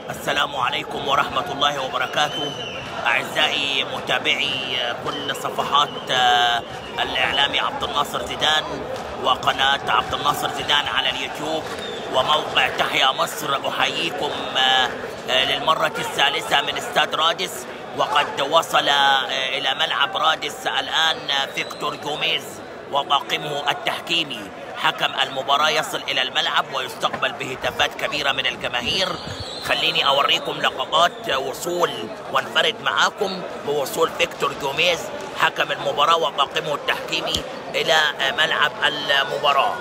السلام عليكم ورحمة الله وبركاته أعزائي متابعي كل صفحات آه، الإعلامي عبد الناصر زيدان وقناة عبد الناصر زيدان على اليوتيوب وموقع تحيا مصر أحييكم آه، آه، للمرة الثالثة من استاد رادس وقد وصل آه، إلى ملعب رادس الآن آه، فيكتور جوميز وطاقمه التحكيمي حكم المباراة يصل إلى الملعب ويستقبل بهتافات كبيرة من الجماهير خليني أوريكم لقطات وصول وانفرد معاكم بوصول فيكتور جوميز حكم المباراة وطاقمه التحكيمي إلى ملعب المباراة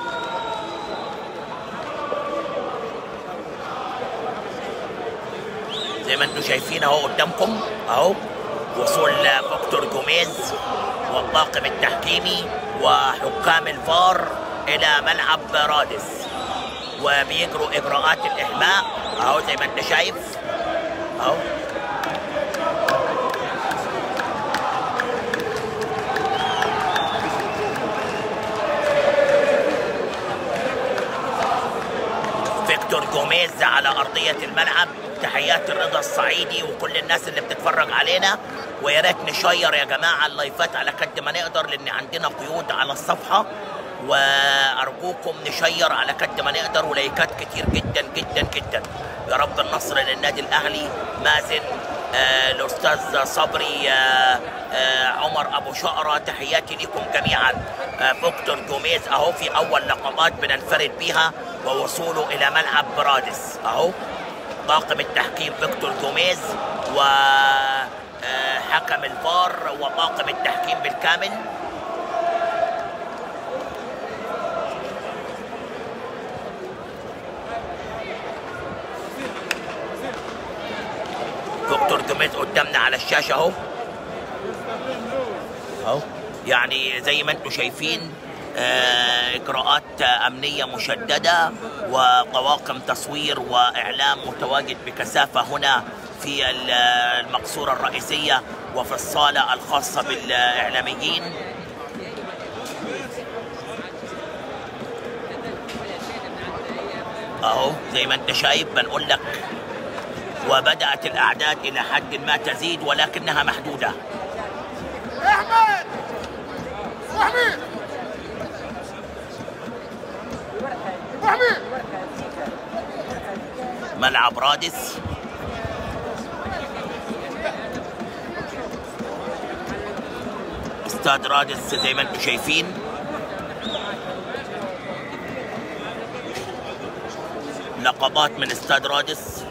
زي ما انتم شايفين اهو قدامكم اهو وصول فيكتور جوميز والطاقم التحكيمي وحكام الفار الى ملعب رادس وبيجروا اجراءات الاحماء اهو زي ما انت شايف اهو فيكتور جوميز على ارضيه الملعب تحيات الرضا الصعيدي وكل الناس اللي بتتفرج علينا ويا ريت نشير يا جماعه اللايفات على قد ما نقدر لان عندنا قيود على الصفحه وارجوكم نشير على قد ما نقدر ولايكات كتير جدا جدا جدا يا رب النصر للنادي الاهلي مازن آه الاستاذ صبري آه آه عمر ابو شقره تحياتي لكم جميعا آه فيكتور جوميز اهو في اول لقطات بننفرد بيها ووصوله الى ملعب برادس اهو طاقم التحكيم فيكتور جوميز و آه، حكم الفار وطاقم التحكيم بالكامل دكتور جوميز قدامنا على الشاشة اهو اهو يعني زي ما انتم شايفين آه، اجراءات امنيه مشدده وطواقم تصوير واعلام متواجد بكثافه هنا في ال- المقصوره الرئيسيه وفي الصاله الخاصه بالاعلاميين اهو زي ما انت شايف بنقول لك وبدات الاعداد الى حد ما تزيد ولكنها محدوده احمد وحميد وحميد ملعب رادس استاد رادس زي ما انتم شايفين لقطات من استاد رادس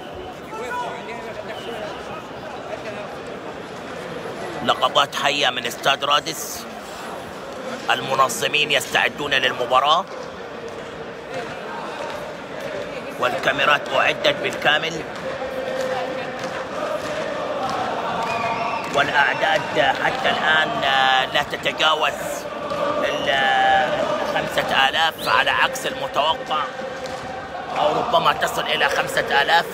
لقطات حية من استاد رادس المنظمين يستعدون للمباراة والكاميرات أعدت بالكامل والأعداد حتى الآن آه، لا تتجاوز الخمسة آلاف على عكس المتوقع أو ربما تصل إلى خمسة آلاف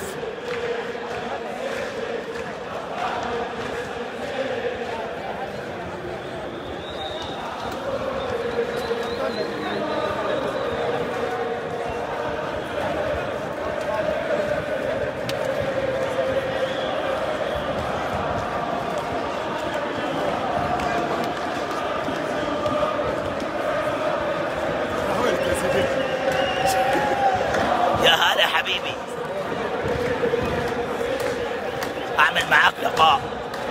وينك يا سيدي يا هلا حبيبي أعمل معاك لقاء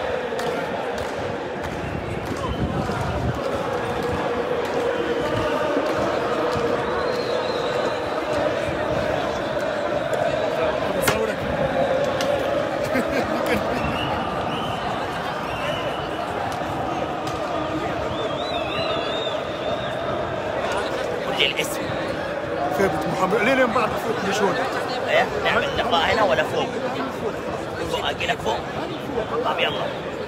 بصورك قول لي الاسم ثابت محمد ليه لين بعد فوق مشون ايه نعمل لقاء هنا ولا فوق؟ فوق اجي لك فوق طب يلا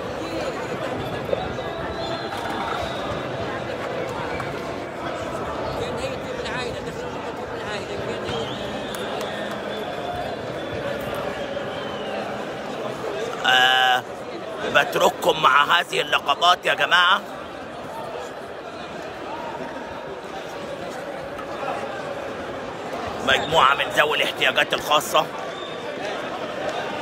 آه بترككم مع هذه اللقطات يا جماعه مجموعة من ذوي الاحتياجات الخاصة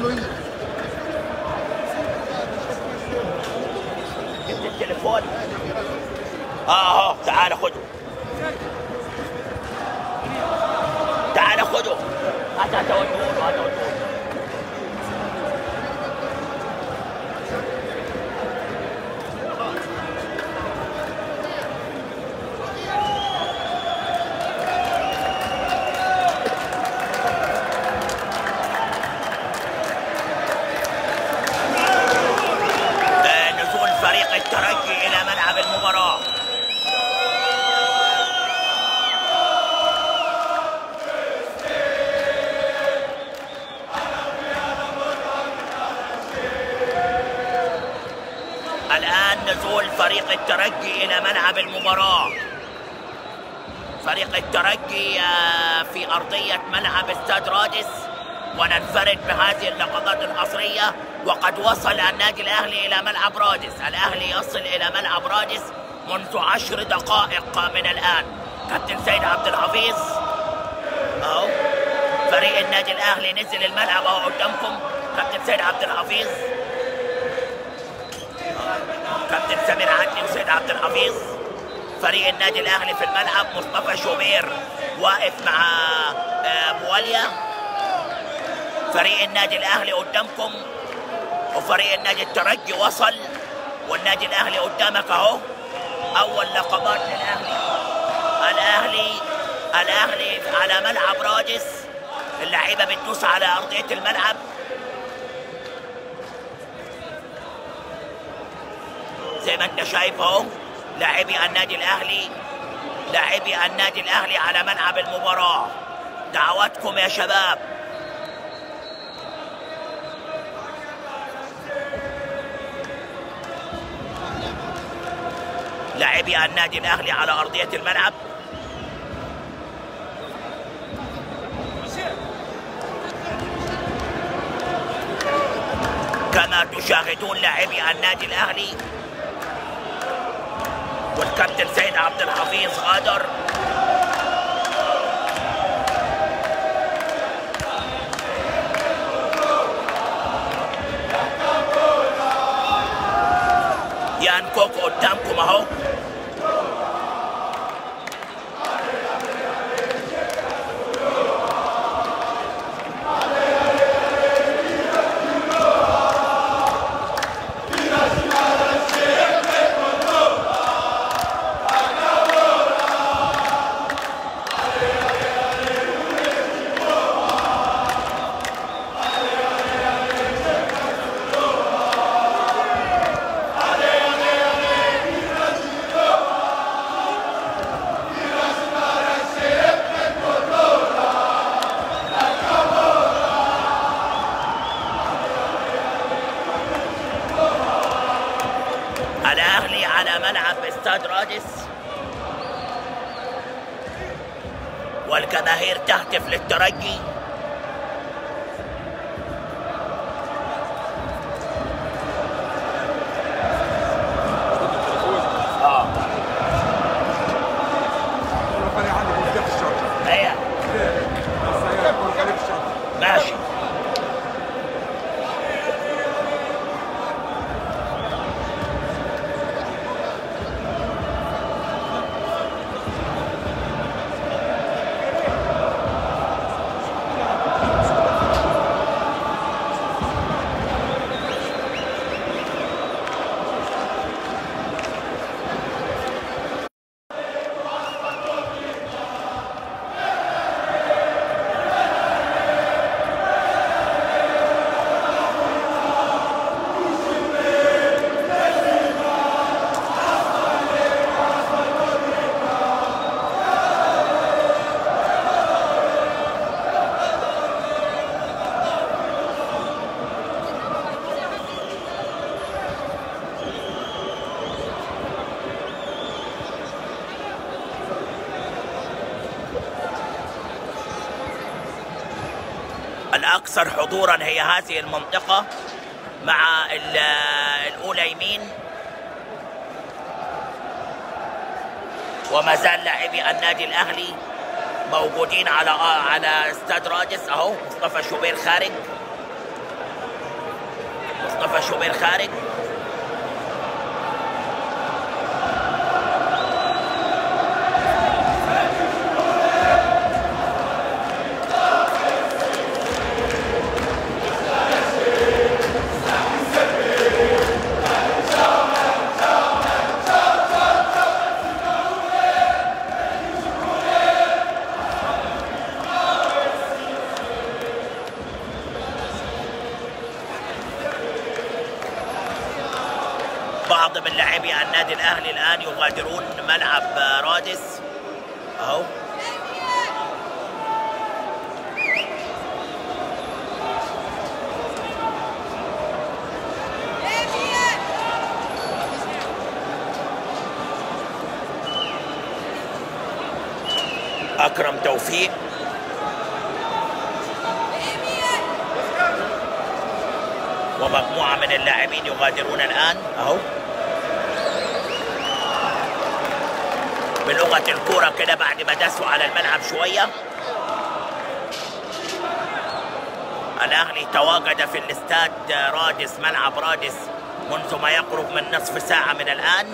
جبت التليفون اه اهو تعال خده تعال خده هات هات ودوه هات ودوه آه، نزول فريق الترجي إلى ملعب المباراة الآن نزول فريق الترجي إلى ملعب المباراة فريق الترجي آه، في أرضية ملعب استاد رادس وننفرد بهذه اللقطات الحصرية وقد وصل النادي الأهلي إلى ملعب رادس الأهلي يصل إلى ملعب رادس منذ عشر دقائق من الآن كابتن سيد عبد الحفيظ أهو فريق النادي الأهلي نزل الملعب أهو قدامكم كابتن سيد عبد الحفيظ كابتن سمير عدلي وسيد عبد الحفيظ فريق النادي الاهلي في الملعب مصطفى شوبير واقف مع آه، بواليا فريق النادي الاهلي قدامكم وفريق النادي الترجي وصل والنادي الاهلي قدامك اهو اول لقطات للاهلي الاهلي الاهلي على ملعب رادس اللعيبه بتدوس على ارضيه الملعب زي ما انت شايف اهو لاعبي النادي الاهلي لاعبي النادي الاهلي على ملعب المباراه دعواتكم يا شباب لاعبي النادي الاهلي على ارضيه الملعب كما تشاهدون لاعبي النادي الاهلي والكابتن سيد عبد الحفيظ غادر يان كوكو قدامكم اهو الاهلي على ملعب استاد رادس والجماهير تهتف للترجي اه ربنا يعلم ويفتح الشرطة هي السيارة يكون خليك الشرطة ماشي الأكثر حضورا هي هذه المنطقة مع ال- الأولى يمين وما زال لاعبي النادي الأهلي موجودين على على استاد رادس أهو مصطفى شوبير خارج مصطفى شوبير خارج بعض من لاعبي النادي الاهلي الان يغادرون ملعب رادس اهو اكرم توفيق ومجموعه من اللاعبين يغادرون الان اهو بلغه الكوره كده بعد ما داسوا على الملعب شويه الاهلي تواجد في الاستاد رادس ملعب رادس منذ ما يقرب من نصف ساعه من الان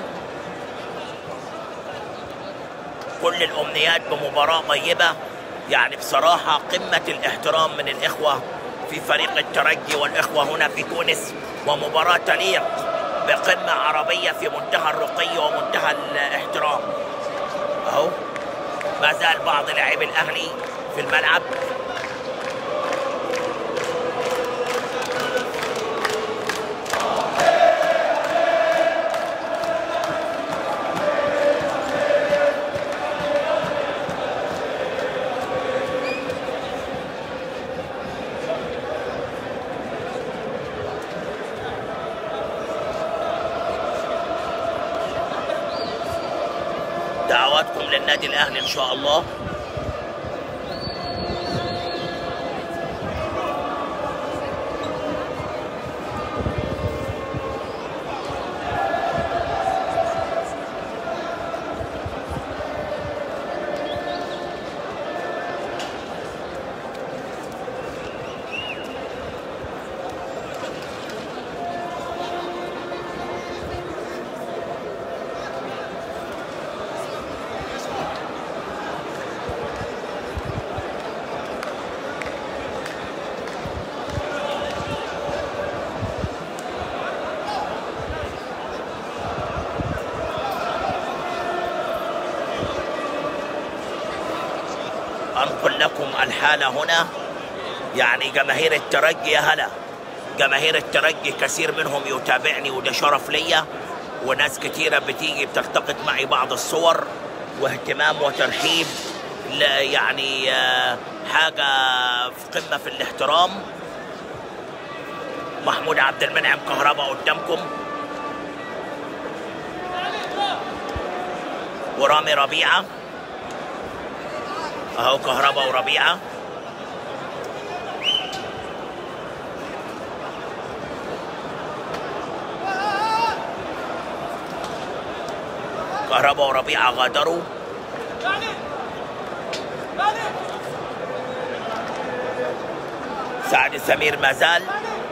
كل الامنيات بمباراه طيبه يعني بصراحه قمه الاحترام من الاخوه في فريق الترجي والاخوه هنا في تونس ومباراه تليق بقمه عربيه في منتهى الرقي ومنتهى الاحترام اهو ما زال بعض لاعبي الاهلي في الملعب دعواتكم للنادي الاهلي ان شاء الله انقل لكم الحاله هنا يعني جماهير الترجي يا هلا جماهير الترجي كثير منهم يتابعني وده شرف ليا وناس كتيره بتيجي بتلتقط معي بعض الصور واهتمام وترحيب لا يعني آه، حاجه في قمه في الاحترام محمود عبد المنعم كهربا قدامكم ورامي ربيعه اهو كهربا وربيعه كهربا وربيعه غادروا سعد سمير ما زال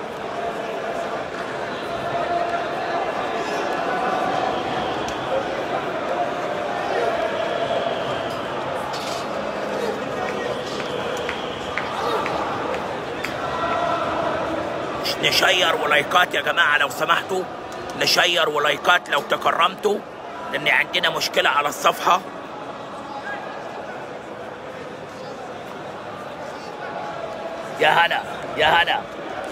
نشير ولايكات يا جماعة لو سمحتوا نشير ولايكات لو تكرمتوا لأن عندنا مشكلة على الصفحة يا هلا يا هلا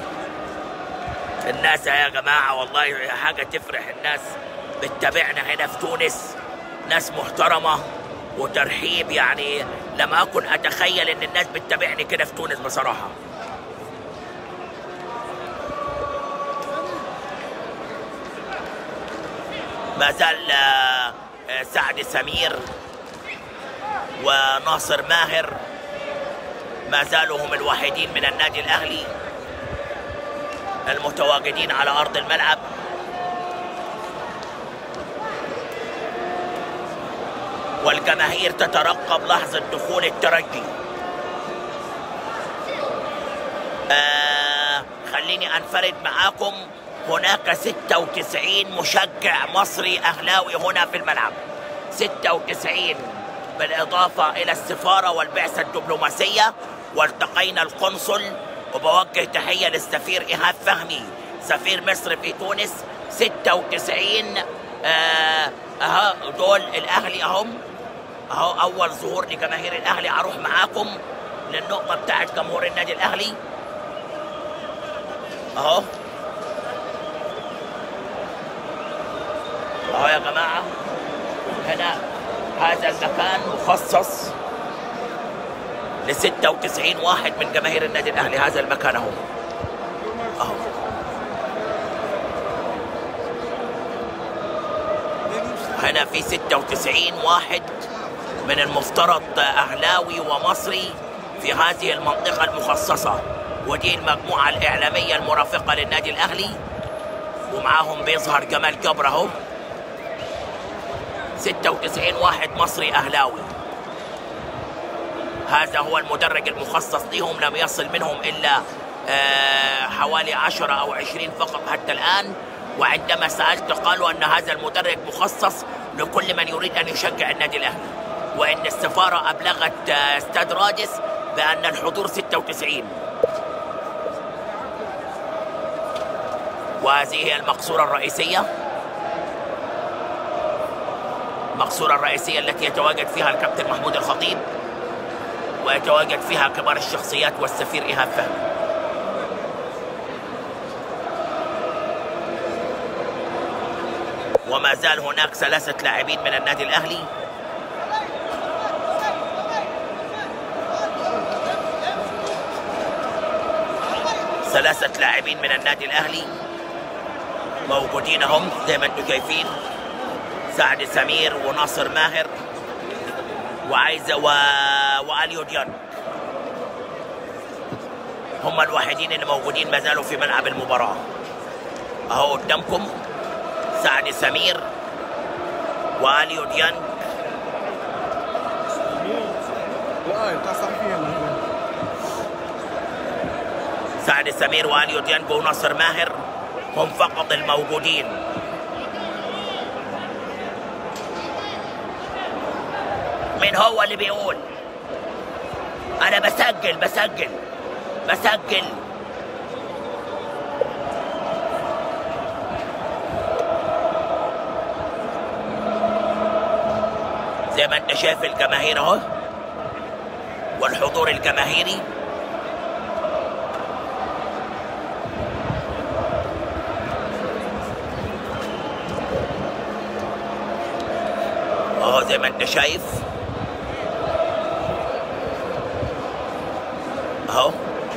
الناس يا جماعة والله حاجة تفرح الناس بتتابعنا هنا في تونس ناس محترمة وترحيب يعني لم أكن أتخيل إن الناس بتتابعني كده في تونس بصراحة ما زال آه، آه، سعد سمير وناصر ماهر ما زالوا هم الوحيدين من النادي الاهلي المتواجدين على ارض الملعب والجماهير تترقب لحظه دخول الترجي آه خليني انفرد معاكم هناك 96 مشجع مصري أهلاوي هنا في الملعب 96 بالإضافة إلى السفارة والبعثة الدبلوماسية والتقينا القنصل وبوجه تحية للسفير إيهاب فهمي سفير مصر في تونس 96 آه أها دول الأهلي أهم أهو أول ظهور لجماهير الأهلي هروح معاكم للنقطة بتاعت جمهور النادي الأهلي أهو أهو يا جماعة هنا هذا المكان مخصص ل 96 واحد من جماهير النادي الاهلي هذا المكان اهو اهو هنا في 96 واحد من المفترض اهلاوي ومصري في هذه المنطقه المخصصه ودي المجموعه الاعلاميه المرافقه للنادي الاهلي ومعاهم بيظهر جمال جبر اهو 96 واحد مصري اهلاوي هذا هو المدرج المخصص لهم لم يصل منهم إلا آه، حوالي عشرة أو عشرين فقط حتى الآن وعندما سألت قالوا أن هذا المدرج مخصص لكل من يريد أن يشجع النادي الأهلي وإن السفارة أبلغت آه، استاد رادس بأن الحضور 96 وهذه هي المقصورة الرئيسية المقصورة الرئيسية التي يتواجد فيها الكابتن محمود الخطيب ويتواجد فيها كبار الشخصيات والسفير إيهاب فهمي وما زال هناك ثلاثة لاعبين من النادي الأهلي ثلاثة لاعبين من النادي الأهلي موجودين هم زي ما انتم شايفين سعد سمير وناصر ماهر وعايزة و... واليو ديانج هم الوحيدين اللي موجودين ما زالوا في ملعب المباراة اهو قدامكم سعد سمير واليو ديانج لا انت صحفيا سعد سمير واليو ديانج وناصر ماهر هم فقط الموجودين مين هو اللي بيقول انا بسجل بسجل بسجل زي ما انت شايف الجماهير اهو والحضور الجماهيري اهو زي ما انت شايف اهو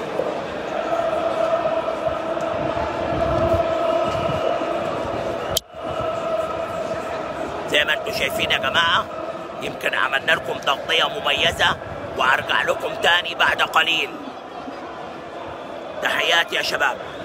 زي ما انتم شايفين يا جماعه يمكن عملنا لكم تغطيه مميزه وارجع لكم تاني بعد قليل تحياتي يا شباب